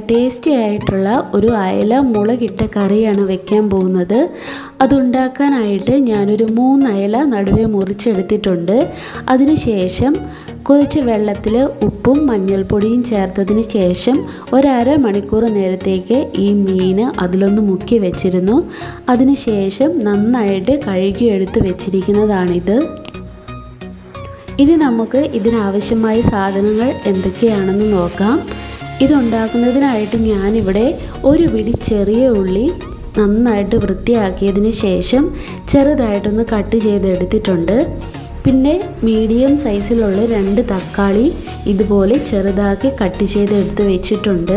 Tasty ആയിട്ടുള്ള ഒരു അയല മുളകിട്ട കറിയാണ് വെക്കാൻ പോകുന്നത് അതുണ്ടാക്കാനായിട്ട് ഞാനൊരു മൂന്ന് അയല നടുവേ മുറിച്ചെടുത്തിട്ടുണ്ട് അതിനുശേഷം കുറച്ച് വെള്ളത്തിൽ ഉപ്പും മഞ്ഞൾപ്പൊടിയും ചേർത്തതിന് ശേഷം ഒരര മണിക്കൂർ നേരത്തേക്ക് ഈ മീൻ അതിലൊന്ന് മുക്കി വെച്ചിരുന്നു അതിനുശേഷം നന്നായിട്ട് കഴുകിയെടുത്ത് വെച്ചിരിക്കുന്നതാണിത് ഇനി നമുക്ക് ഇതിനാവശ്യമായ സാധനങ്ങൾ എന്തൊക്കെയാണെന്ന് നോക്കാം ഇതുണ്ടാക്കുന്നതിനായിട്ട് ഞാനിവിടെ ഒരു പിടി ചെറിയ ഉള്ളി നന്നായിട്ട് വൃത്തിയാക്കിയതിന് ശേഷം ചെറുതായിട്ടൊന്ന് കട്ട് ചെയ്തെടുത്തിട്ടുണ്ട് പിന്നെ മീഡിയം സൈസിലുള്ള രണ്ട് തക്കാളി ഇതുപോലെ ചെറുതാക്കി കട്ട് ചെയ്തെടുത്ത് വെച്ചിട്ടുണ്ട്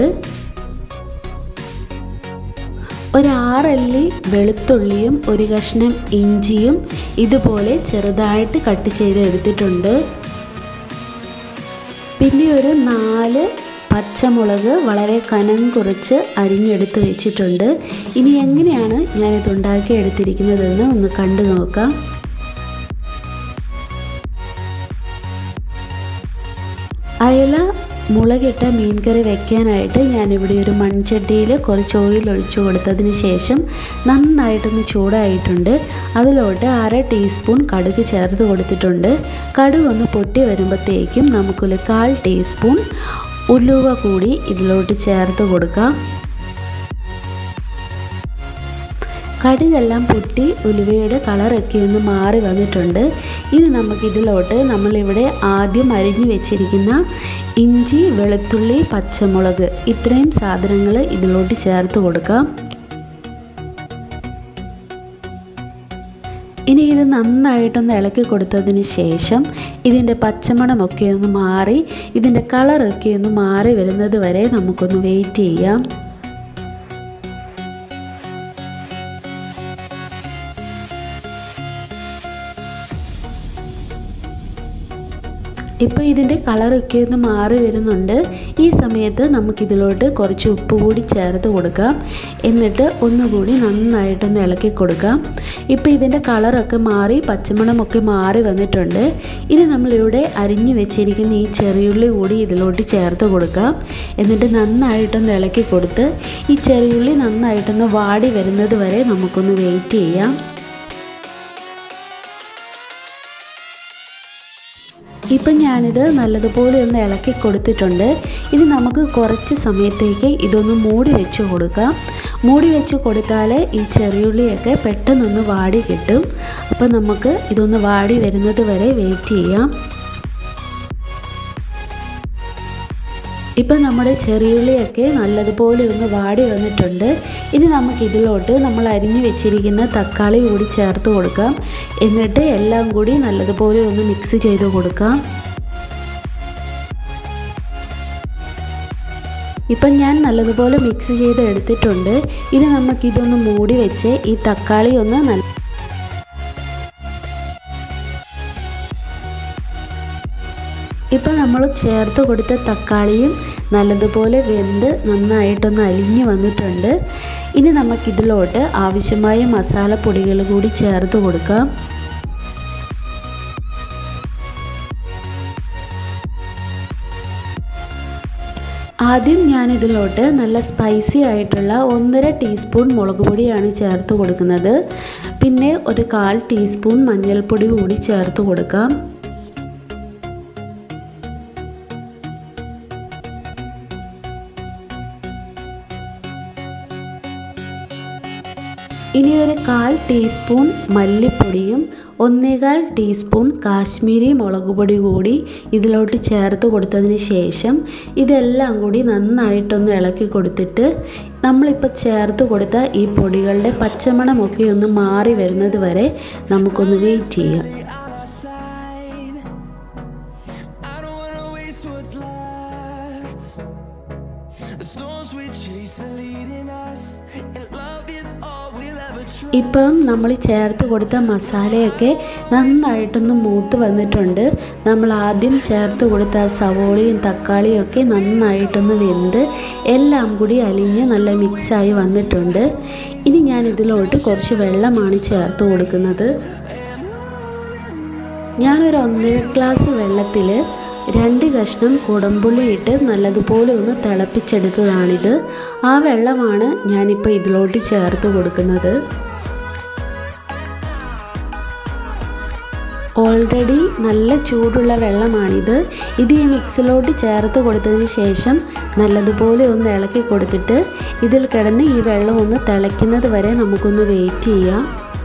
ഒരാറല്ലി വെളുത്തുള്ളിയും ഒരു കഷ്ണം ഇഞ്ചിയും ഇതുപോലെ ചെറുതായിട്ട് കട്ട് ചെയ്ത് എടുത്തിട്ടുണ്ട് പിന്നെ ഒരു നാല് പച്ചമുളക് വളരെ കനം കുറച്ച് അരിഞ്ഞെടുത്ത് വെച്ചിട്ടുണ്ട് ഇനി എങ്ങനെയാണ് ഞാനിത് ഉണ്ടാക്കി എടുത്തിരിക്കുന്നതെന്ന് ഒന്ന് കണ്ടു നോക്കാം അയല മുളകിട്ട മീൻകറി വെക്കാനായിട്ട് ഞാനിവിടെ ഒരു മൺചട്ടിയിൽ കുറച്ച് ഓയിൽ ഒഴിച്ചു കൊടുത്തതിന് ശേഷം നന്നായിട്ടൊന്ന് ചൂടായിട്ടുണ്ട് അതിലോട്ട് അര ടീസ്പൂൺ കടുക് ചേർത്ത് കൊടുത്തിട്ടുണ്ട് കടുക് ഒന്ന് പൊട്ടി വരുമ്പോഴത്തേക്കും നമുക്കൊരു കാൽ ടീസ്പൂൺ ഉലുവ കൂടി ഇതിലോട്ട് ചേർത്ത് കൊടുക്കാം കടുകെല്ലാം പൊട്ടി ഉലുവയുടെ കളറൊക്കെ ഒന്ന് മാറി വന്നിട്ടുണ്ട് ഇനി നമുക്കിതിലോട്ട് നമ്മളിവിടെ ആദ്യം അരിഞ്ഞു വെച്ചിരിക്കുന്ന ഇഞ്ചി വെളുത്തുള്ളി പച്ചമുളക് ഇത്രയും സാധനങ്ങൾ ഇതിലോട്ട് ചേർത്ത് കൊടുക്കാം ഇനി ഇത് നന്നായിട്ടൊന്ന് ഇളക്കി കൊടുത്തതിന് ശേഷം ഇതിൻ്റെ പച്ചമണമൊക്കെ ഒന്ന് മാറി ഇതിൻ്റെ കളറൊക്കെ ഒന്ന് മാറി വരുന്നത് വരെ നമുക്കൊന്ന് വെയിറ്റ് ചെയ്യാം ഇപ്പോൾ ഇതിൻ്റെ കളറൊക്കെ ഒന്ന് മാറി വരുന്നുണ്ട് ഈ സമയത്ത് നമുക്കിതിലോട്ട് കുറച്ച് ഉപ്പ് കൂടി ചേർത്ത് കൊടുക്കാം എന്നിട്ട് ഒന്നുകൂടി നന്നായിട്ടൊന്ന് ഇളക്കി കൊടുക്കാം ഇപ്പോൾ ഇതിൻ്റെ കളറൊക്കെ മാറി പച്ചമണമൊക്കെ മാറി വന്നിട്ടുണ്ട് ഇനി നമ്മളിവിടെ അരിഞ്ഞു വെച്ചിരിക്കുന്ന ഈ ചെറിയുള്ളി കൂടി ഇതിലോട്ട് ചേർത്ത് കൊടുക്കാം എന്നിട്ട് നന്നായിട്ടൊന്ന് ഇളക്കി കൊടുത്ത് ഈ ചെറിയുള്ളി നന്നായിട്ടൊന്ന് വാടി വരുന്നത് വരെ നമുക്കൊന്ന് വെയിറ്റ് ചെയ്യാം ഇപ്പം ഞാനിത് നല്ലതുപോലെ ഒന്ന് ഇളക്കി കൊടുത്തിട്ടുണ്ട് ഇനി നമുക്ക് കുറച്ച് സമയത്തേക്ക് ഇതൊന്ന് മൂടി വെച്ച് കൊടുക്കാം മൂടി വെച്ച് കൊടുത്താൽ ഈ ചെറിയുള്ളിയൊക്കെ പെട്ടെന്നൊന്ന് വാടി കിട്ടും അപ്പം നമുക്ക് ഇതൊന്ന് വാടി വരുന്നത് വരെ വെയിറ്റ് ചെയ്യാം ഇപ്പം നമ്മുടെ ചെറിയുള്ളിയൊക്കെ നല്ലതുപോലെ ഒന്ന് വാടി വന്നിട്ടുണ്ട് ഇനി നമുക്ക് ഇതിലോട്ട് നമ്മൾ അരിഞ്ഞു വെച്ചിരിക്കുന്ന തക്കാളി കൂടി ചേർത്ത് കൊടുക്കാം എന്നിട്ട് എല്ലാം കൂടി നല്ലതുപോലെ ഒന്ന് മിക്സ് ചെയ്ത് കൊടുക്കാം ഇപ്പം ഞാൻ നല്ലതുപോലെ മിക്സ് ചെയ്ത് എടുത്തിട്ടുണ്ട് ഇനി നമുക്കിതൊന്ന് മൂടി വെച്ച് ഈ തക്കാളി ഒന്ന് നല്ല ഇപ്പം നമ്മൾ ചേർത്ത് കൊടുത്ത തക്കാളിയും നല്ലതുപോലെ വെന്ത് നന്നായിട്ടൊന്ന് അലിഞ്ഞു വന്നിട്ടുണ്ട് ഇനി നമുക്കിതിലോട്ട് ആവശ്യമായ മസാലപ്പൊടികൾ കൂടി ചേർത്ത് കൊടുക്കാം ആദ്യം ഞാൻ ഇതിലോട്ട് നല്ല സ്പൈസി ആയിട്ടുള്ള ഒന്നര ടീസ്പൂൺ മുളക് പൊടിയാണ് ചേർത്ത് കൊടുക്കുന്നത് പിന്നെ ഒരു കാൽ ടീസ്പൂൺ മഞ്ഞൾപ്പൊടി കൂടി ചേർത്ത് കൊടുക്കാം ഇനി ഒരു കാൽ ടീസ്പൂൺ മല്ലിപ്പൊടിയും ഒന്നേകാൽ ടീസ്പൂൺ കാശ്മീരി മുളക് പൊടി കൂടി ഇതിലോട്ട് ചേർത്ത് കൊടുത്തതിന് ശേഷം ഇതെല്ലാം കൂടി നന്നായിട്ടൊന്ന് ഇളക്കി കൊടുത്തിട്ട് നമ്മളിപ്പോൾ ചേർത്ത് കൊടുത്ത ഈ പൊടികളുടെ പച്ചമണമൊക്കെ ഒന്ന് മാറി വരുന്നത് വരെ നമുക്കൊന്ന് വെയിറ്റ് ചെയ്യാം I don't wanna waste what's left. The storms we chase are leading us, and love is all we'll ever trust. ഇപ്പം നമ്മൾ ചേർത്ത് കൊടുത്ത മസാലയൊക്കെ നന്നായിട്ടൊന്ന് മൂത്ത് വന്നിട്ടുണ്ട് നമ്മൾ ആദ്യം ചേർത്ത് കൊടുത്ത സവോളയും തക്കാളിയും ഒക്കെ നന്നായിട്ടൊന്ന് വെന്ത് എല്ലാം കൂടി അലിഞ്ഞ് നല്ല മിക്സായി വന്നിട്ടുണ്ട് ഇനി ഞാൻ ഇതിലോട്ട് കുറച്ച് വെള്ളമാണ് ചേർത്ത് കൊടുക്കുന്നത് ഞാനൊരു ഒന്നര ഗ്ലാസ് വെള്ളത്തിൽ രണ്ട് കഷ്ണം കുടംപുള്ളി ഇട്ട് നല്ലതുപോലെ ഒന്ന് തിളപ്പിച്ചെടുത്തതാണിത് ആ വെള്ളമാണ് ഞാനിപ്പോൾ ഇതിലോട്ട് ചേർത്ത് കൊടുക്കുന്നത് ഓൾറെഡി നല്ല ചൂടുള്ള വെള്ളമാണിത് ഇത് ഈ മിക്സിലോട്ട് ചേർത്ത് കൊടുത്തതിന് ശേഷം നല്ലതുപോലെ ഒന്ന് ഇളക്കി കൊടുത്തിട്ട് ഇതിൽ കിടന്ന് ഈ വെള്ളം ഒന്ന് തിളയ്ക്കുന്നത് വരെ നമുക്കൊന്ന് വെയിറ്റ് ചെയ്യാം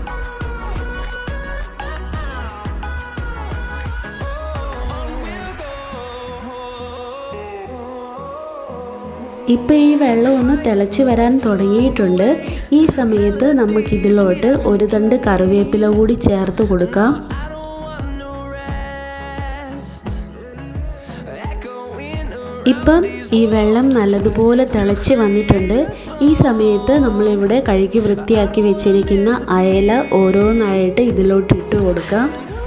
ഇപ്പോൾ ഈ വെള്ളം ഒന്ന് തിളച്ച് വരാൻ തുടങ്ങിയിട്ടുണ്ട് ഈ സമയത്ത് നമുക്കിതിലോട്ട് ഒരു തണ്ട് കറിവേപ്പില കൂടി ചേർത്ത് കൊടുക്കാം ഇപ്പം ഈ വെള്ളം നല്ലതുപോലെ തിളച്ച് വന്നിട്ടുണ്ട് ഈ സമയത്ത് നമ്മളിവിടെ കഴുകി വൃത്തിയാക്കി വെച്ചിരിക്കുന്ന അയല ഓരോന്നായിട്ട് ഇതിലോട്ട് ഇട്ട് കൊടുക്കാം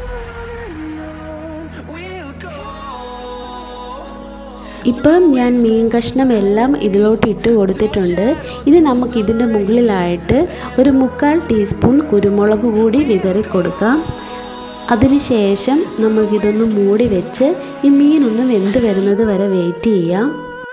ഇപ്പം ഞാൻ മീൻ കഷ്ണം എല്ലാം ഇതിലോട്ട് ഇട്ട് കൊടുത്തിട്ടുണ്ട് ഇനി നമുക്ക് ഇതിൻ്റെ മുകളിലായിട്ട് ഒരു മുക്കാൽ ടീസ്പൂൺ കുരുമുളക് കൂടി വിതറി കൊടുക്കാം അതിനുശേഷം നമുക്കിതൊന്ന് മൂടി വെച്ച് ഈ മീനൊന്ന് വെന്ത് വരുന്നത് വരെ വെയിറ്റ് ചെയ്യാം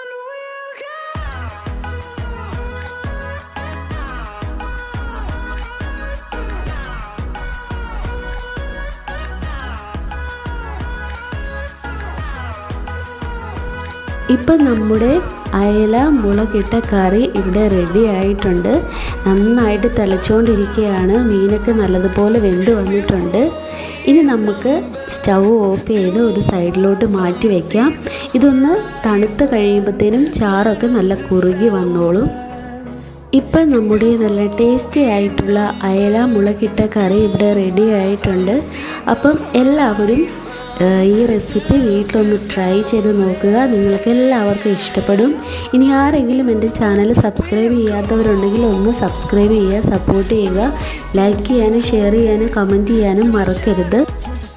ഇപ്പം നമ്മുടെ അയല മുളകിട്ട കറി ഇവിടെ റെഡി ആയിട്ടുണ്ട് നന്നായിട്ട് തിളച്ചുകൊണ്ടിരിക്കുകയാണ് മീനൊക്കെ നല്ലതുപോലെ വെന്ത് വന്നിട്ടുണ്ട് ഇനി നമുക്ക് സ്റ്റൗ ഓഫ് ചെയ്ത് ഒരു സൈഡിലോട്ട് മാറ്റി വയ്ക്കാം ഇതൊന്ന് തണുത്ത് കഴിയുമ്പോഴത്തേനും ചാറൊക്കെ നല്ല കുറുകി വന്നോളും ഇപ്പം നമ്മുടെ നല്ല ടേസ്റ്റി ആയിട്ടുള്ള അയല മുളകിട്ട കറി ഇവിടെ റെഡി ആയിട്ടുണ്ട് അപ്പം എല്ലാവരും ഈ റെസിപ്പി വീട്ടിലൊന്ന് ട്രൈ ചെയ്ത് നോക്കുക നിങ്ങൾക്ക് എല്ലാവർക്കും ഇഷ്ടപ്പെടും ഇനി ആരെങ്കിലും എൻ്റെ ചാനൽ സബ്സ്ക്രൈബ് ചെയ്യാത്തവരുണ്ടെങ്കിൽ ഒന്ന് സബ്സ്ക്രൈബ് ചെയ്യുക സപ്പോർട്ട് ചെയ്യുക ലൈക്ക് ചെയ്യാനും ഷെയർ ചെയ്യാനും കമൻറ്റ് ചെയ്യാനും മറക്കരുത്